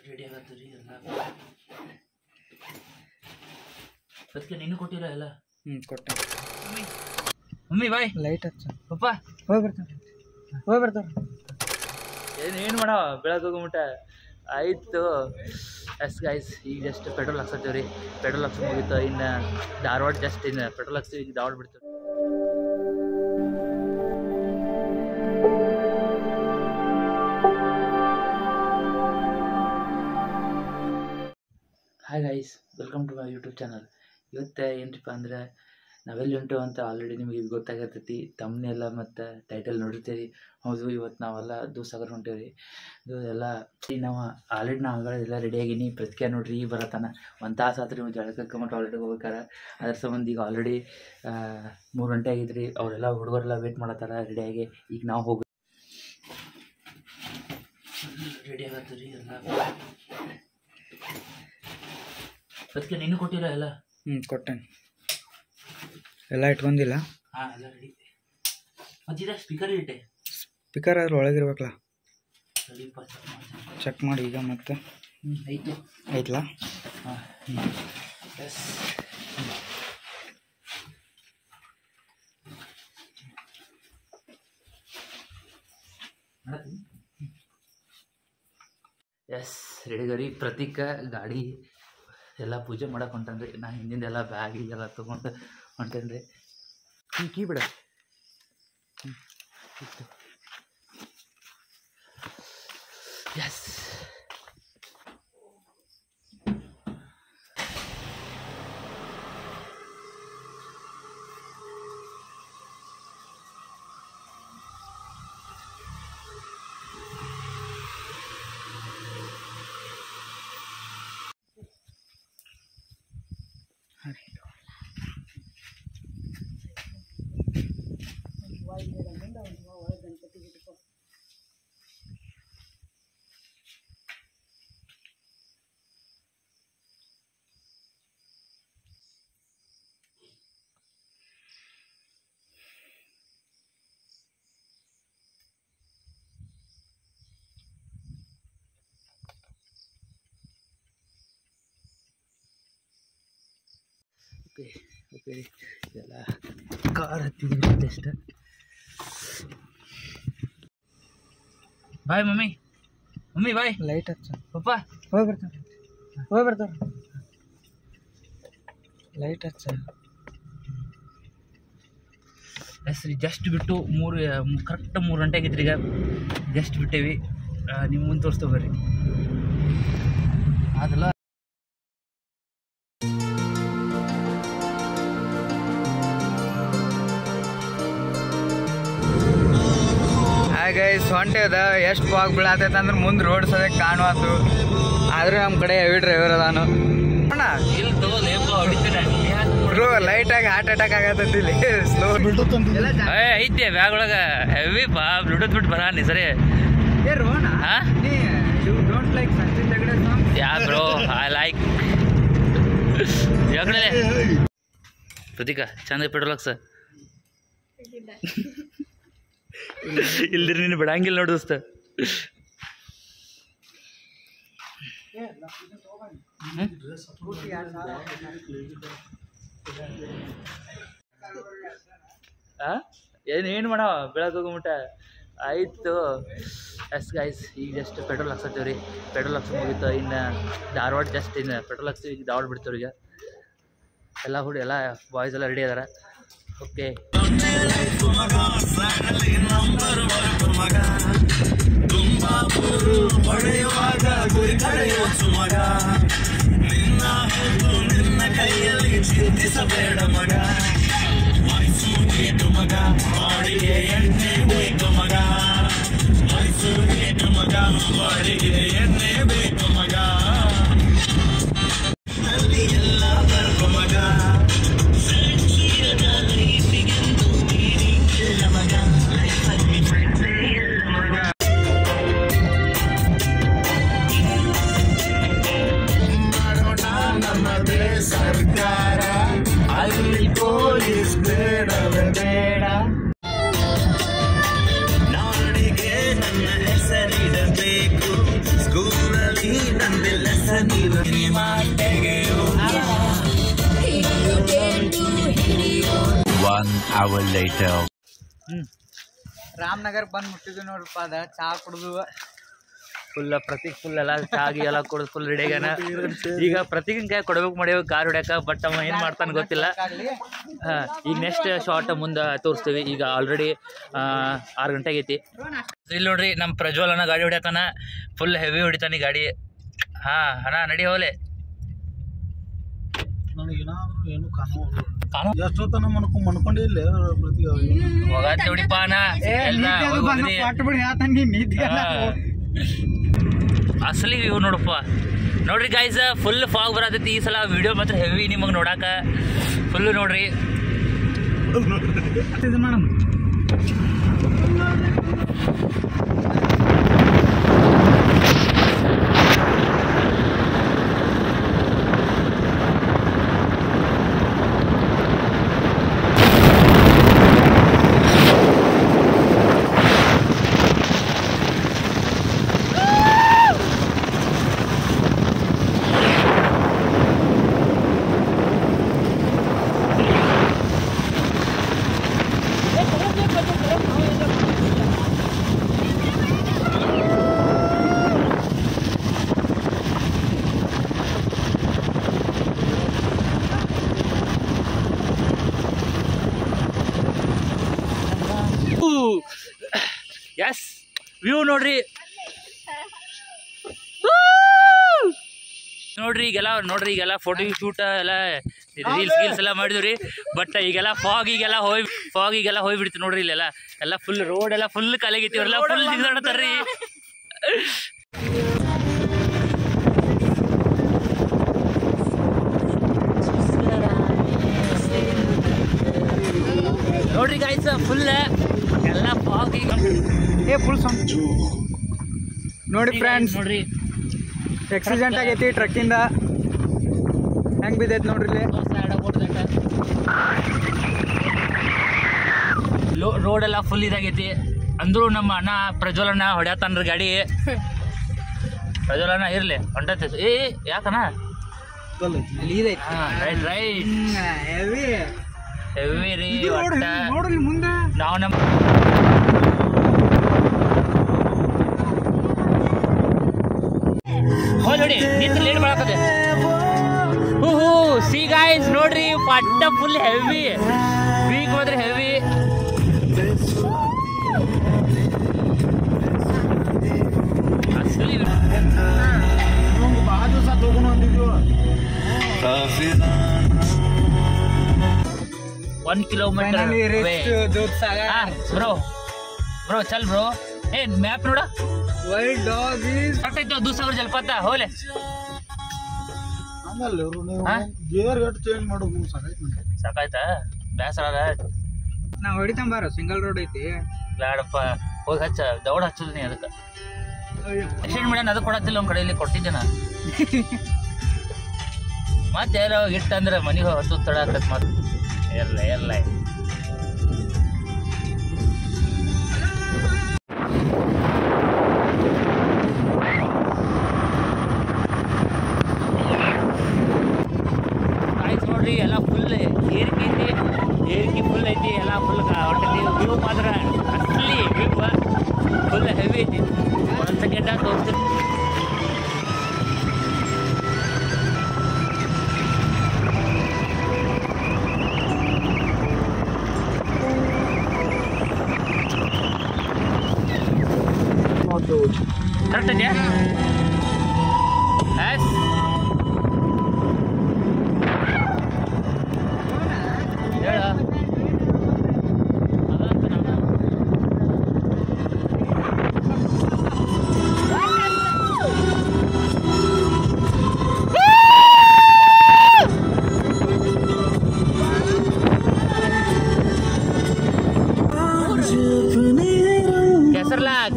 Ready ಆಗತ್ತೆ ರೀ ಎಲ್ಲ ಅದಕ್ಕೆ ನೀನು ಕೊಟ್ಟಿರ ಎಲ್ಲ ಹ್ಞೂ ಕೊಟ್ಟೆ ಮಮ್ಮಿ ಬಾಯ್ ಲೈಟ್ ಹಚ್ಚ ಪಪ್ಪ ಹೋಗಿ ಬರ್ತಾರೆ ಹೋಗಿ ಬರ್ತಾರೆ ಏನು ಏನು ಮಾಡೋ ಬೆಳಗ್ಗೆ ಹೋಗ್ಬಿಟ್ಟ ಆಯಿತು ಎಸ್ ಗೈಸ್ ಈಗ ಜಸ್ಟ್ ಪೆಟ್ರೋಲ್ ಹಾಕ್ಸತ್ತೀವಿ ರೀ ಪೆಟ್ರೋಲ್ ಹಾಕ್ಸಿ ಮುಗೀತು ಇನ್ನು ಧಾರವಾಡ ಜಸ್ಟ್ ಇನ್ನು ಪೆಟ್ರೋಲ್ ಹಾಕ್ಸ್ತೀವಿ ಈಗ ಧಾರವಾಡ ಬಿಡ್ತೀವಿ hi guys welcome to my YouTube channel ಇವತ್ತು ಏನಪ್ಪ ಅಂದ್ರೆ ನಾವೆಲ್ಲಿ ಹೊಂಟೇವು ಅಂತ ಆಲ್ರೆಡಿ ನಿಮಗೆ ಇದು ಗೊತ್ತಾಗತ್ತೈತಿ ತಮ್ಮನೆಲ್ಲ ಮತ್ತು ಟೈಟಲ್ ನೋಡಿರ್ತೀರಿ ಹೌದು ಇವತ್ತು ನಾವೆಲ್ಲ ದೂಸಾಗರ್ ಹೊಂಟೇವ್ರಿ ಇದು ಎಲ್ಲ ಈ ನಾವು ಆಲ್ರೆಡಿ ನಾವು ಆಗಲೇ ಎಲ್ಲ ರೆಡಿ ಆಗೀನಿ ಪ್ರತಿಕೆ ನೋಡ್ರಿ ಈಗ ಬರತ್ತಾನ ಒಂದು ತಾಸು ಆತ್ರಿ ಮತ್ತು ಜಳಕಕ್ಕೆ ಮತ್ತು ಆಲ್ರೆಡಿ ಹೋಗ್ಬೇಕಾರ ಅದ್ರ ಸಂಬಂಧ ಈಗ ಆಲ್ರೆಡಿ ಮೂರು ಗಂಟೆ ಆಗಿದ್ರಿ ಅವರೆಲ್ಲ ಹುಡುಗರೆಲ್ಲ ವೇಟ್ ಮಾಡತ್ತಾರ ರೆಡಿಯಾಗಿ ಈಗ ನಾವು ಹೋಗಿ ರೆಡಿ ಆಗತ್ತೆ ರೀ ಎಲ್ಲ ಅದಕ್ಕೆ ನೀನು ಕೊಟ್ಟಿರ ಎಲ್ಲ ಹ್ಞೂ ಕೊಟ್ಟೆ ಎಲ್ಲ ಇಟ್ಕೊಂಡಿಲ್ಲ ಹಾಂ ಎಲ್ಲ ರೆಡಿ ಮತ್ತು ಇದ ಸ್ಪೀಕರ್ ಇಟ್ಟೆ ಸ್ಪೀಕರ್ ಆದ್ರೆ ಒಳಗಿರ್ಬೇಕಲ್ಲ ಸರಿಪ್ಪ ಚೆಕ್ ಮಾಡಿ ಈಗ ಮತ್ತೆ ಹ್ಞೂ ಆಯಿತು ಆಯ್ತಲ್ಲ ಹಾಂ ಎಸ್ ಎಸ್ ರೆಡಿಗರಿ ಪ್ರತೀಕ ಗಾಡಿ ಎಲ್ಲ ಪೂಜೆ ಮಾಡಕ್ಕೆ ಹೊಂಟನ್ರಿ ನಾ ಹಿಂದಿಂದೆಲ್ಲ ಬ್ಯಾಗ್ ಎಲ್ಲ ತೊಗೊಂಡು ಹೊಂಟೇನಿ ರೀ ಕೀ ಕೀ ಬಿಡ ಎಸ್ ಓಕೆ ಓಕೆ ರೀ ಎಲ್ಲ ಕಾರ್ ಹತ್ತಿದ್ವಿ just bye mummy mummy bye light ಹಚ್ಚ ಪಪ್ಪ ಹೋಗಿ ಬರ್ತಾರೆ ಹೋಗಿ ಬರ್ತಾರೆ ಲೈಟ್ ಹಚ್ಚ ಎಸ್ ರೀ ಜಸ್ಟ್ ಬಿಟ್ಟು ಮೂರು ಕರೆಕ್ಟ್ ಮೂರು ಗಂಟೆ ಆಗಿದ್ರಿ ಈಗ ಜಸ್ಟ್ ಬಿಟ್ಟೇವಿ ನಿಮ್ಮ ಮುಂದೆ ತೋರಿಸ್ತೇವೆ ಬರ್ರಿ ಅದಲ್ಲ ಹಾಗೆ ಸೊಂಟೆದ ಎಷ್ಟು ಬಾಗ್ ಬೀಳತೈತೆ ಅಂದ್ರೆ ಮುಂದೆ ರೋಡ್ ಸದ್ಯಕ್ಕೆ ಕಾಣುವಾತು ಆದ್ರೆ ನಮ್ಮ ಕಡೆ ಹೆವಿ ಡ್ರೈವರ್ ಅದಾನು ಅಣ್ಣ ಇಲ್ಲಿ ತಗೋಲೇಪ ಹೊಡಿತೀನಿ ಬ್ರೋ ಲೈಟಾಗಿ ಹಾರ್ಟ್ ಅಟ್ಯಾಕ್ ಆಗತ್ತೈತಿ ಇಲ್ಲಿ ಸ್ಲೋ ಏ ಐತೆ ಬ್ಯಾಗ್ ಒಳಗೆ ಹೆವಿ ಬಾ ಬ್ಲೂಟೂತ್ ಬಿಟ್ಟು ಬರ ನೀ ಸರಿ ಏ ರೋಣ ಹಾ ನೀ you don't like Sanjith Hegde song yeah bro I like ಯಾಕಡೆ ಪ್ರತೀಕ ಚಂದ ಪೆಟ್ರೋಲ್ ಹಾಕ್ಸ ಇಲ್ದಿರಿ ನೀನು ಬಿಡಂಗಿಲ್ಲ ನೋಡು ದೋಸ್ತ ಏನು ಏನು ಮಾಡೋ ಬೆಳಗ್ಗೆ ಹೋಗ್ಬಿಟ್ಟ ಆಯಿತು ಎಸ್ ಗೈಸ್ ಈಗ ಜಸ್ಟ್ ಪೆಟ್ರೋಲ್ ಹಾಕ್ಸತ್ತೀವಿ ರೀ ಪೆಟ್ರೋಲ್ ಹಾಕ್ಸಿ ಮುಗೀತು ಇನ್ನು ಧಾರವಾಡ ಜಸ್ಟ್ ಇನ್ನು ಪೆಟ್ರೋಲ್ ಹಾಕ್ಸ್ತೀವಿ ಈಗ ಧಾರವಾಡ ಬಿಡ್ತೀವಿ ಈಗ ಎಲ್ಲ ಹುಡು ಎಲ್ಲ ಬಾಯ್ಸ್ ಎಲ್ಲ ರೆಡಿ ಅದಾರ okay One hour later. Ramanagar ಬಂದು ಮುಟ್ಟಿದ್ವಿ ನೋಡ್ರಪ್ಪ ಅದ ಚಾ ಕುಡ್ದು ಫುಲ್ ಪ್ರತೀಕ್ ಫುಲ್ ಎಲ್ಲ ಚಾಗಿ ಎಲ್ಲ ಕುಡಿದು ಫುಲ್ ರೆಡಿ ಆಗ್ಯಾನ ಈಗ ಪ್ರತೀಕನ್ ಕೈ ಕೊಡ್ಬೇಕು ಮಾಡ್ಯಾವ ಕಾರ್ ಹೊಡ್ಯಾಕ ಬಟ್ ಅವ ಏನು ಮಾಡ್ತಾನೆ ಗೊತ್ತಿಲ್ಲ ಹಾ, ಈಗ ನೆಕ್ಸ್ಟ್ ಶಾರ್ಟ್ ಮುಂದೆ ತೋರಿಸ್ತೀವಿ ಈಗ ಆಲ್ರೆಡಿ ಆರು ಗಂಟೆ ಆಗೈತಿ ಇಲ್ಲಿ ನೋಡ್ರಿ ನಮ್ಮ ಪ್ರಜ್ವಲನ ಗಾಡಿ ಹೊಡ್ಯಾಕನ ಫುಲ್ ಹೆವಿ ಹೊಡಿತಾನೆ ಗಾಡಿ ಹಾ ಅಣ್ಣ ನಡಿ ಹೋಲೆ ನನಗೇನಾದ್ರೂ ಏನು ಕಾಣೋ ಕಾಣೋ? ಎಷ್ಟೊತ್ತನ ಮನ್ಕೊ ಮನ್ಕೊಂಡೇ ಇಲ್ಲ ಪ್ರತಿ ಹೋಗಾತಿ ಹೊಡಿಪ ಅಣ್ಣ ಎಲ್ಲ ಹೋಗ್ ಹೋಗ್ರಿ. ಬಿಡಿ ಯಾತಂಗಿ ನಿದ್ದೆ ಹಾ. ಅಸಲಿ ವ್ಯೂ ನೋಡಪ್ಪ ನೋಡ್ರಿ ಗೈಸ್ ಫುಲ್ ಫಾಗ್ ಬರತೈತಿ ಈ ಸಲ ವಿಡಿಯೋ ಮಾತ್ರ ಹೆವಿ ನಿಮಗೆ ನೋಡಾಕ ಫುಲ್ ನೋಡ್ರಿ ಮೇಡಮ್ ಎಸ್ ವ್ಯೂ ನೋಡ್ರಿ ನೋಡ್ರಿ ಈಗೆಲ್ಲ ನೋಡ್ರಿ ಈಗೆಲ್ಲ ಫೋಟೋ ಶೂಟ್ ಎಲ್ಲ ರೀಲ್ಸ್ ಗೀಲ್ಸ್ ಎಲ್ಲ ಮಾಡಿದ್ವಿ ಬಟ್ ಈಗೆಲ್ಲ ಫಾಗಿಗೆಲ್ಲ ಹೋಯ್ ಫಾಗಿಗೆಲ್ಲ ಹೋಗ್ಬಿಡ್ತು ನೋಡ್ರಿ ಇಲ್ಲೆಲ್ಲ ಎಲ್ಲ ಫುಲ್ ರೋಡ್ ಎಲ್ಲ ಫುಲ್ ಕಲೆಗೈತಿ ಇವ್ರೆಲ್ಲ ಫುಲ್ ನಿಂದಾಡ್ತಾರ್ರಿ ನೋಡ್ರಿ ಗಾಯ್ಸ್ ಫುಲ್ ಎಲ್ಲ ಫಾಗ್ ಈಗ ಏ ಫುಲ್ ಸೌಂಡ್ ನೋಡಿ ಫ್ರೆಂಡ್ಸ್ ನೋಡ್ರಿ ಆಕ್ಸಿಡೆಂಟ್ ಆಗೈತಿ ಟ್ರಕ್ಕಿಂದ ಹೆಂಗ್ ಬಿದ್ದೈತಿ ನೋಡ್ರಿ ಇಲ್ಲಿ ರೋಡ್ ಎಲ್ಲ ಫುಲ್ ಇದಾಗೈತಿ ಅಂದ್ರು ನಮ್ಮ ಅಣ್ಣ ಪ್ರಜ್ವಲನ ಹೊಡ್ಯಾತನ್ರಿ ಗಾಡಿ ಪ್ರಜ್ವಲನ ಇರ್ಲಿ ಹೊಂಟೈತಿ ಏ ಯಾಕನ ಅಲ್ಲಿ ಇದೈತಿ ರೈಟ್ ರೈಟ್ ಹೆವಿ ಹೆವಿ ರೀ ನೋಡ್ರಿ ಒಟ್ಟ ನೋಡ್ರಿ ಮುಂದೆ ನಾವು ನಮ್ಮ ಹೋಯ್ ನೋಡಿ ನಿಂತು ಲೇಟ್ ಮಾಡಕತ್ತೆ ಹೂ ಹೂ ಸಿ ಗಾಯ್ಸ್ ನೋಡ್ರಿ ಪಟ್ಟ ಫುಲ್ ಹೆವಿ ವೀಕ್ ಹೋದ್ರೆ ಹೆವಿ ಅಸಲಿ ಭಾಳ ದಿವಸ ತಗೊಂಡು ಅಂದಿದ್ವು one kilometre finally reach Dudhsagar bro bro ಚಲ್ ಬ್ರೋ ಏ ಮ್ಯಾಪ್ ನೋಡ ವೈಲ್ಡ್ ಡಾಗ್ ಈಸ್ ಕರೆಕ್ಟ್ ಐತೋ ದೂಸಾಗರ್ ಜಲಪಾತ ಹೋಲೆ ಆಮೇಲೆ ಇವ್ರು ನೀವು ಹಾ? ಗೇರ್ ಎಷ್ಟು ಚೇಂಜ್ ಮಾಡೋದು ಸಾಕಾಯ್ತು ನನಗೆ ಸಾಕಾಯ್ತಾ ಬೇಸರ ಅದ ನಾ ಹೊಡಿತಂಬಾರ ಸಿಂಗಲ್ ರೋಡ್ ಐತಿ ಬೇಡಪ್ಪ ಹೋಗಿ ಹಚ್ಚ ದೌಡ್ ಹಚ್ಚದ ನೀ ಅದಕ್ಕೆ ಎಕ್ಸ್ಟೆಂಡ್ ಮಾಡ್ಯಾನ ಅದು ಕೊಡತ್ತಿಲ್ಲ ಒಂದ್ ಕಡೆಯಲ್ಲಿ ಕೊಡ್ತಿದ್ದೆ ನಾ ಮತ್ತೆ ಯಾರೋ ಇಟ್ಟ ಅಂದ್ರೆ ಮನೆಗೆ ಹತ್ತು ತಡ ಆಗತ್ತೆ ಮತ್ತೆ ಎಲ್ಲ ಎಲ್ಲ ಆಯ್ತು ನೋಡ್ರಿ ಎಲ್ಲ ಫುಲ್ ಏರಿಕೆ ಐತಿ ಏರಿಕೆ ಫುಲ್ ಐತಿ ಎಲ್ಲ ಫುಲ್ ಹೊಟ್ಟೈತಿ ವ್ಯೂ ಮಾತ್ರ ಅಸಲಿ ವ್ಯೂ ಫುಲ್ ಹೆವಿ ಐತಿ ಒಂದು ಸೆಕೆಂಡ ತೋರಿಸ್ತೀನಿ ಕರೆಕ್ಟ್ ಇದೆಯಾ ಎಸ್ ಹೇಳ ಅದಂತ ನಾನು ಕೆಸರ್ಲಾಕ್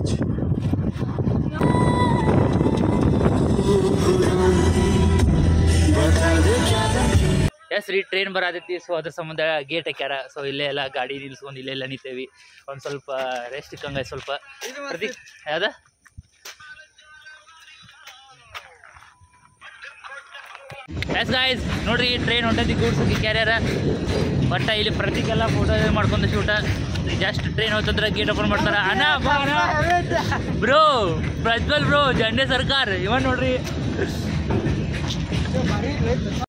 ಎಸ್ ರೀ ಟ್ರೈನ್ ಬರತೈತಿ ಸೊ ಅದ್ರ ಸಂಬಂಧ ಗೇಟ್ ಹಾಕ್ಯಾರ ಸೊ ಇಲ್ಲೇ ಎಲ್ಲ ಗಾಡಿ ನಿಲ್ಸ್ಕೊಂಡು ಇಲ್ಲೇ ಎಲ್ಲ ನಿಂತೇವಿ ಒಂದು ಸ್ವಲ್ಪ ರೆಸ್ಟ್ ಇಕ್ಕಂಗ ಸ್ವಲ್ಪ ಪ್ರತಿ ಯಾವ್ದ ಎಸ್ ಗಾಯ್ಸ್ ನೋಡ್ರಿ ಟ್ರೈನ್ ಹೊಂಟೈತಿ ಗೂಡ್ಸ್ ಕ್ಯಾರಿಯರ ಒಟ್ಟ ಇಲ್ಲಿ ಪ್ರತಿಗೆಲ್ಲ ಫೋಟೋ ಮಾಡ್ಕೊಂಡ ಶೂಟ ಜಸ್ಟ್ ಟ್ರೈನ್ ಹೋಗ್ತಂದ್ರೆ ಗೇಟ್ ಓಪನ್ ಮಾಡ್ತಾರ ಅಣ್ಣ ಬಾ ಬ್ರೋ ಪ್ರಜ್ವಲ್ ಬ್ರೋ ಜಂಡೆ ಸರ್ಕಾರ್ ಇವನ್ ನೋಡ್ರಿ